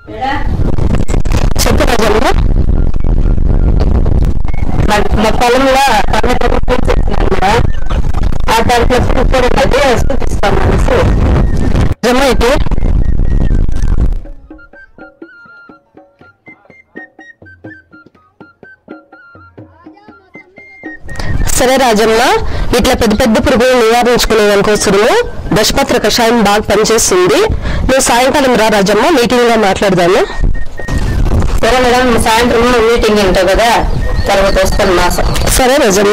చెప్పు రాజమ్మ మా పొలంలో టమాటా పూర్తిస్తున్నాను కదా ఆ దాంట్లో కుక్కర్ కలిపి చూపిస్తాం అనేసి రాజమ్మ ఇటు సరే రాజమ్మ ఇట్లా పెద్ద పెద్ద పురుగులు నివారించుకునే దానికోసము దశపత్ర కషాయం బాగా పనిచేస్తుంది నువ్వు సాయంకాలం రా రాజమ్మ మీటింగ్ లో మాట్లాడదాము సరే మేడం సాయంత్రం మీటింగ్ ఉంటావు కదా తర్వాత వస్తాను మాసం సరే రాజమ్మ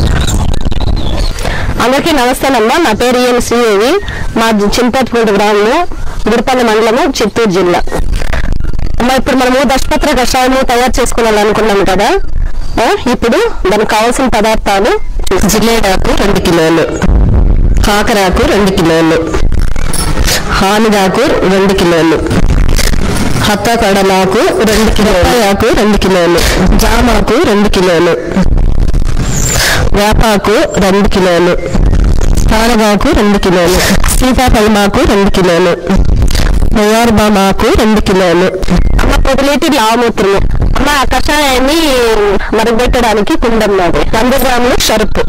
అందరికీ నమస్తేనమ్మా నా పేరు ఈఎన్ శ్రీదేవి మా చింతపూడి గ్రామము గుడిపల్లి మండలము చిత్తూరు జిల్లా అమ్మా ఇప్పుడు మనము దశపత్ర కషాయము తయారు చేసుకోవాలనుకున్నాం కదా ఆ, ఇప్పుడు దానికి కావాల్సిన పదార్థాలు జిల్లేడాకు రెండు కిలోలు కాకరాకు రెండు కిలోలు హానిగాకు రెండు కిలోలు హత్త కడలాకు రెండు కిలోలు ఆకు రెండు కిలోలు జామాకు రెండు కిలోలు వేపాకు రెండు కిలోలు తారగాకు రెండు కిలోలు సీతాఫలమాకు రెండు కిలోలు మయార్బామాకు రెండు కిలోలు అమ్మ ఒక లీటర్ లావమూత్రము అమ్మ ఆ కషాయాన్ని మరగబెట్టడానికి కుండం నాది వంద గ్రాములు షరుపు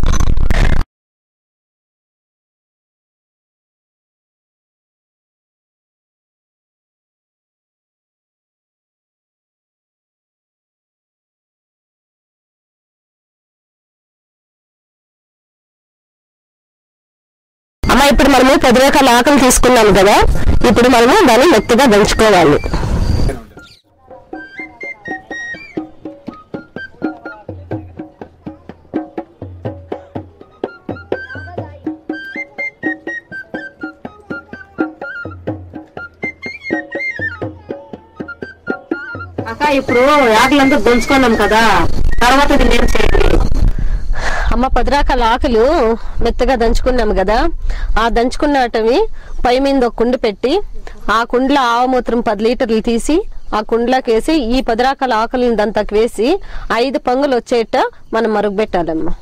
అమ్మ ఇప్పుడు మనము పది రకాల ఆకులు తీసుకున్నాం కదా ఇప్పుడు మనము దాన్ని మెత్తగా దంచుకోవాలి అక్క ఇప్పుడు ఆకులంతా దంచుకున్నాం కదా తర్వాత దీన్ని ఏం చేయాలి అమ్మ పది రకాల ఆకులు మెత్తగా దంచుకున్నాం కదా ఆ దంచుకున్నటవి పై మీద ఒక కుండ పెట్టి ఆ కుండలో ఆవమూత్రం పది లీటర్లు తీసి ఆ కుండలోకి వేసి ఈ పది రకాల ఆకులను దంతకు వేసి ఐదు పొంగులు వచ్చేట మనం మరుగుపెట్టాలమ్మా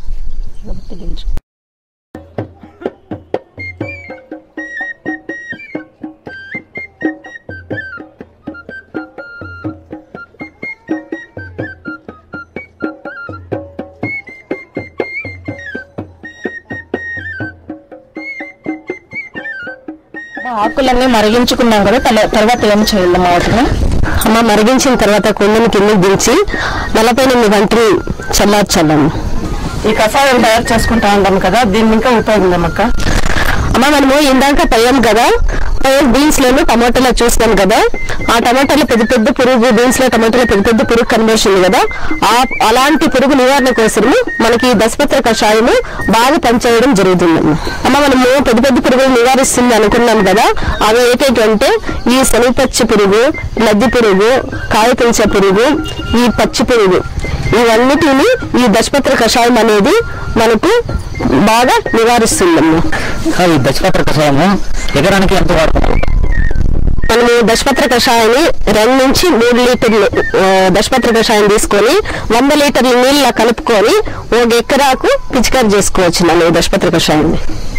ఆకులన్నీ మరిగించుకున్నాం కదా తల- తర్వాత ఏం చేయాలమ్మా వాటిని అమ్మ మరిగించిన తర్వాత కుండని కిందకి దించి నలభై ఎనిమిది గంటలు చల్లార్చాలమ్మ ఈ కషాయం తయారు చేసుకుంటా ఉంటాం కదా దీన్ని ఇంకా ఉపయోగం అక్క అమ్మ మనము ఇందాక పోయాం కదా బీన్స్ లోను టమాటాలో చూసినాం కదా ఆ టమాటాలో పెద్ద పెద్ద పురుగు బీన్స్ లో టమాటాలో పెద్ద పెద్ద పురుగు కనిపిస్తుంది కదా ఆ అలాంటి పురుగు నివారణ కోసము మనకి ఈ దశపత్ర కషాయము బాగా పనిచేయడం జరుగుతుందమ్మ అమ్మ మనము పెద్ద పెద్ద పురుగులు నివారిస్తుంది అనుకున్నాం కదా అవి ఏంటంటే ఈ శనిపచ్చి పురుగు లద్ది పురుగు కాయపించ పురుగు ఈ పచ్చి పురుగు ఇవన్నిటిని ఈ దశపత్ర కషాయం అనేది మనకు బాగా నివారిస్తుందమ్మా ఈ దశపత్ర కషాయము ఎకరానికి ఎంత వాడుతున్నారు మనము దశపత్ర కషాయాన్ని రెండు నుంచి మూడు లీటర్లు ఆ, దశపత్ర కషాయం తీసుకొని వంద లీటర్ల నీళ్ళ కలుపుకొని ఒక ఎకరాకు పిచికారి చేసుకోవచ్చు మనం ఈ దశపత్ర కషాయాన్ని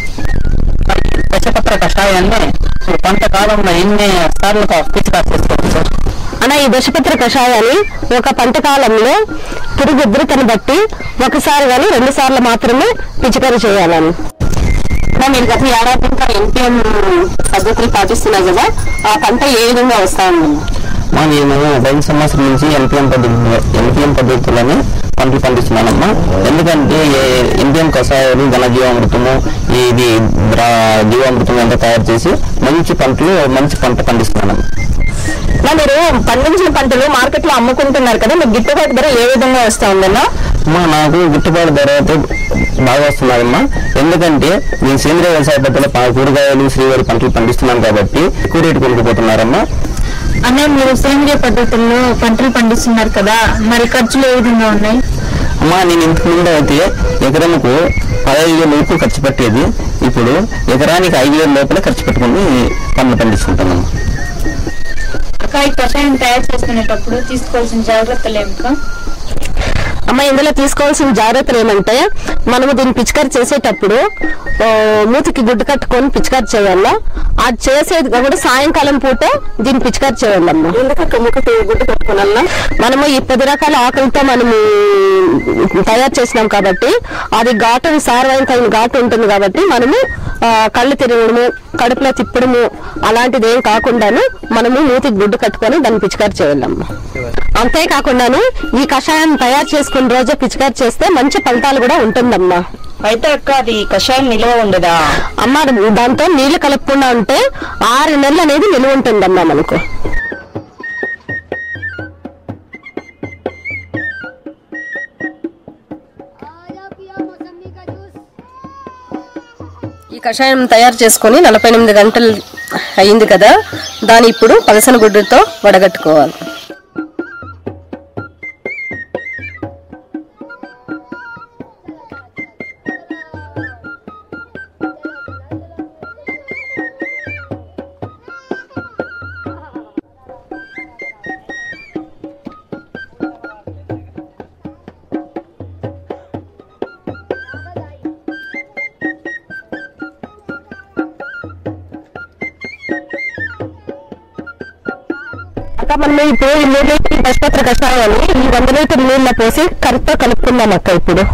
దశపత్ర కషాయాన్ని పంట కాలంలో ఎన్ని సార్లు పిచికారు చేసుకోవచ్చు సార్ అలా ఈ దశపత్ర కషాయాన్ని ఒక పంట కాలంలో పురుగు ఉధృతను బట్టి ఒకసారి కానీ రెండు సార్లు మాత్రమే పిచికారి చేయాలని అమ్మా, మీరు గత ఏడాది ఇంకా ఎన్పిఎం పద్ధతులు పాటిస్తున్నారు కదా ఆ పంట ఏ విధంగా వస్తా ఉందమ్మా మా నేను పోయిన సంవత్సరం నుంచి ఎన్పిఎం పద్ధతి ఎన్పిఎం పద్ధతిలోనే పంటలు పండిస్తున్నానమ్మా ఎందుకంటే ఎన్పిఎం కషాయాలు ఘన జీవామృతము ఇది ద్రా జీవామృతం అంతా తయారు చేసి మంచి పంటలు మంచి పంట పండిస్తున్నానమ్మా అమ్మా, మీరు పండించిన పంటలు మార్కెట్ లో అమ్ముకుంటున్నారు కదా మీకు గిట్టుబాటు ధర ఏ విధంగా వస్తా ఉందన్నా అమ్మా నాకు గిట్టుబాటు ధర అయితే బాగా వస్తున్నాయమ్మా ఎందుకంటే నేను సేంద్రియ వ్యవసాయ పద్ధతిలో పా- కూరగాయలు శ్రీవారి పంటలు పండిస్తున్నాను కాబట్టి ఎక్కువ రేటు కొనుక్కుపోతున్నారమ్మా అన్న మీరు సేంద్రియ పద్ధతుల్లో పంటలు పండిస్తున్నారు కదా మరి ఖర్చులు ఏ విధంగా ఉన్నాయి అమ్మా నేను ఇంతకు ముందు అయితే ఎకరంకు పదహైదు వేల వరకు ఖర్చు పెట్టేది ఇప్పుడు ఎకరానికి ఐదు వేల లోపల ఖర్చు పెట్టుకుని పంటలు పండిస్తుంటానమ్మా అక్క ఈ కషాయం తయారు చేసుకునేటప్పుడు తీసుకోవాల్సిన జాగ్రత్తలు ఏమిక అమ్మ ఇందులో తీసుకోవాల్సిన జాగ్రత్తలు ఏమంటే మనము దీన్ని పిచికారి చేసేటప్పుడు ఆ, మూతికి గుడ్డు కట్టుకొని పిచికారి చేయాలా అది చేసేది కూడా సాయంకాలం పూట దీన్ని పిచికారి చేయాలమ్మా ఎందుకంటే ముక్కు గుడ్డు కట్టుకోవాలన్నా మనము ఈ పది రకాల ఆకులతో మనము తయారు చేసినాం కాబట్టి అది ఘాటు సారమైన తగిన ఘాటు ఉంటుంది కాబట్టి మనము ఆ, కళ్ళు తిరగడము కడుపులో తిప్పడము అలాంటిది ఏం కాకుండాను మనము మూతికి గుడ్డు కట్టుకొని దాన్ని పిచికారి చేయాలమ్మా అంతేకాకుండాను ఈ కషాయం తయారు చేసుకున్న రోజే పిచికారి చేస్తే మంచి ఫలితాలు కూడా ఉంటుందమ్మా అయితే అక్క అది కషాయం నిల్వ ఉండదా అమ్మ దాంతో నీళ్లు కలపకుండా ఉంటే ఆరు నెలలు అనేది నిలువ ఉంటుందమ్మా మనకు आजा पिया मौसमी का जूस ఈ కషాయం తయారు చేసుకొని నలభై ఎనిమిది గంటలు అయింది కదా దాన్ని ఇప్పుడు పలసన గుడ్డుతో వడగట్టుకోవాలి అక్క మనం ఇప్పుడు ఈ మూడు లీటర్ పశుపత్ర కషాయాన్ని ఈ వంద లీటర్ నీళ్ళ పోసి కరెక్ట్గా కలుపుకుందాం అక్క ఇప్పుడు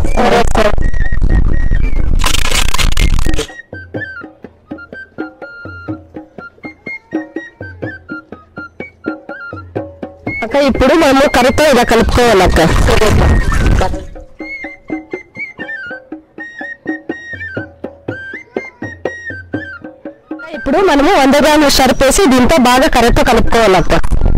అక్క ఇప్పుడు మనము కరెక్ట్గా ఇలా కలుపుకోవాలి అక్క ఇప్పుడు మనము వంద గ్రాముల షర్ప్ వేసి దీంతో బాగా కరెక్ట్గా కలుపుకోవాలి అక్క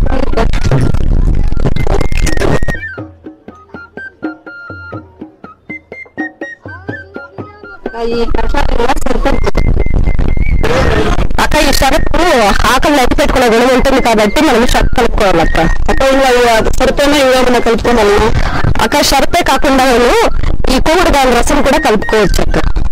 ఈ కషాయంలో సరిపోతుంది అక్క ఈ షరపు ఆకలి నచ్చి పెట్టుకునే గుణం ఉంటుంది కాబట్టి మనం షర్ప్ కలుపుకోవాలి అక్క అక్క ఇలా సరిపోయినా ఏమైనా కలుపుకోవాలన్నా అక్క షర్పే కాకుండా నేను ఈ కూగుడు దాని రసం కూడా కలుపుకోవచ్చు అక్క